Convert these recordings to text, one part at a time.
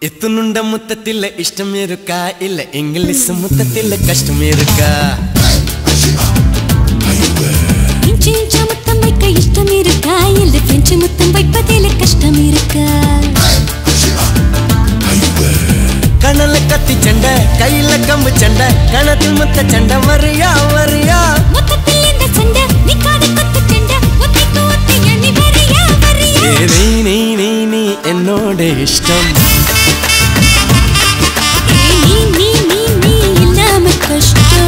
எத்துணுண்ட முத்தத்தில் இஷ்டம் இருக்கா இல்ல இங்கிலீஷ் முத்தத்தில் கஷ்டம் இருக்கா இன்ச்சு இன்ச்சா முத்தம் வைக்க இஷ்டம் இருக்கா இல்ல பிரெஞ்சு முத்தம் வைப்பதில் கஷ்டம் இருக்கா கணல கத்தி சண்டை கையில கம்பு சண்டை கணத்தில் முத்த சண்டை வரியா வரியா மொத்தத்தில் இந்த சண்டை நிக்காத கொத்து சண்டை ஒத்தைக்கு ஒத்தை எண்ணி வரியா வரியா ஏ, நீ நீ நீ நீ என்னோட இஷ்டம் ஏய், நீ நீ நீ நீ இல்லாம கஷ்டம்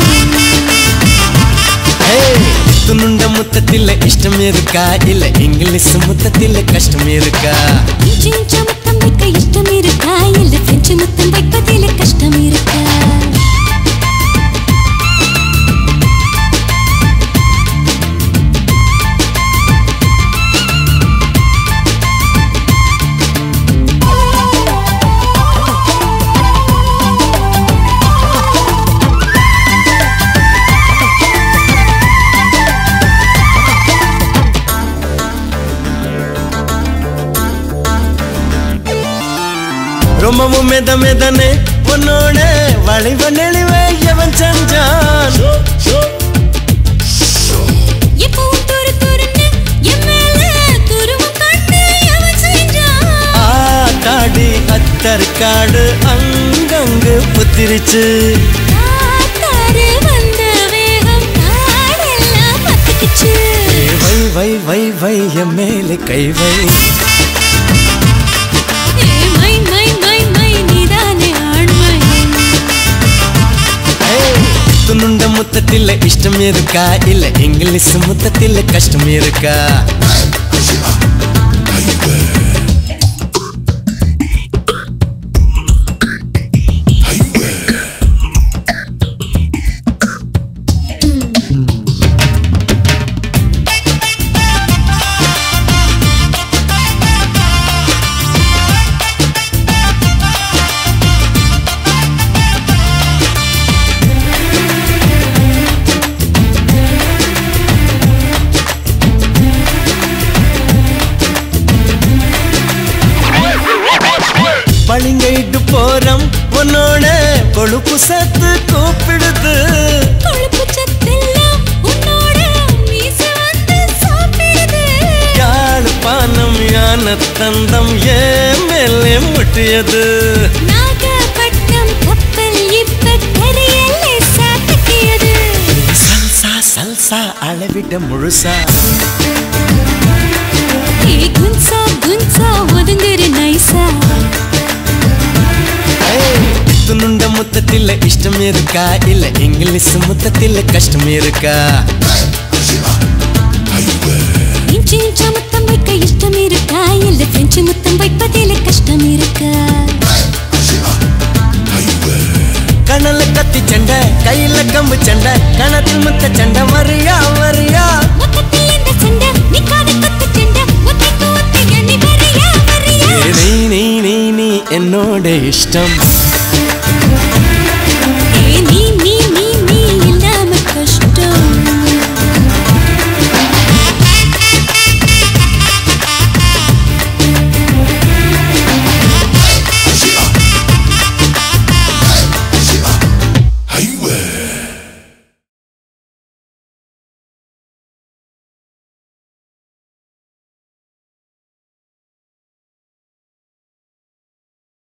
துணுண்ட முத்தத்தில் இஷ்டம் இருக்கா இல்ல இங்கிலீஷ் முத்தத்தில் கஷ்டம் இருக்கா இன்ச்சு இன்ச்சா முத்தம் வைக்க இஷ்டம் இருக்கா இல்ல பிரெஞ்சு முத்தம் வைப்பதில் கஷ்டம் இருக்கா ரொம்பவும் மெத மெதனே உன்னோட வளைவ நெளிவை எவன் செஞ்சான் எப்பவும் துரு துருன்னு என் மேல துருவம் கண்டு எவன் செஞ்சான் ஆத்தாடி அத்தர் காடு அங்கங்கு புத்திரிச்சு காத்தாறு வந்த வேகம் காடெல்லாம் பத்திக்கிச்சு ஏ, வை வை வை வை என் மேலே கை வை ஏ மை மை மை மை நீதானே ஆண்மை துணுண்ட முத்தத்தில் இஷ்டம் இருக்கா இல்ல இங்கிலீஷ் முத்தத்தில் கஷ்டம் இருக்கா பளிங்கைட்டு போறோம் உன்னோட கொழுப்பு சேர்த்து கூப்பிடுது கொழுப்பு சத்தெல்லாம் உன்னோட மீச வந்து சாப்பிடுது யாழ் பானம் யான தந்தம் ஏன் மேலே முட்டியது நாகப்பட்டினம் கப்பல் இப்ப கரையல்லே சாத்திக்கியது சல்சா சல்சா அளவிட முழுசா ஏ குன்சா குன்சா ஒதுங்குற நைசா துணுண்ட முத்தத்தில் இஷ்டம் இருக்கா இல்ல இங்கிலீஷ் முத்தத்தில் கஷ்டம் இருக்கா இன்ச்சு இன்ச்சா முத்தம் வைக்க இஷ்டம் இருக்கா இல்ல பிரெஞ்சு முத்தம் வைப்பதில் கஷ்டம் இருக்கா கணல கத்தி சண்டை கையில கம்பு சண்டை கணத்தில் முத்த சண்டை வரியா வரியா மொத்தத்தில் இந்த சண்டை நிக்காத கொத்து சண்டை ஒத்தைக்கு ஒத்தை எண்ணி வரியா வரியா ஏ, நீ நீ நீ நீ என்னோட இஷ்டம்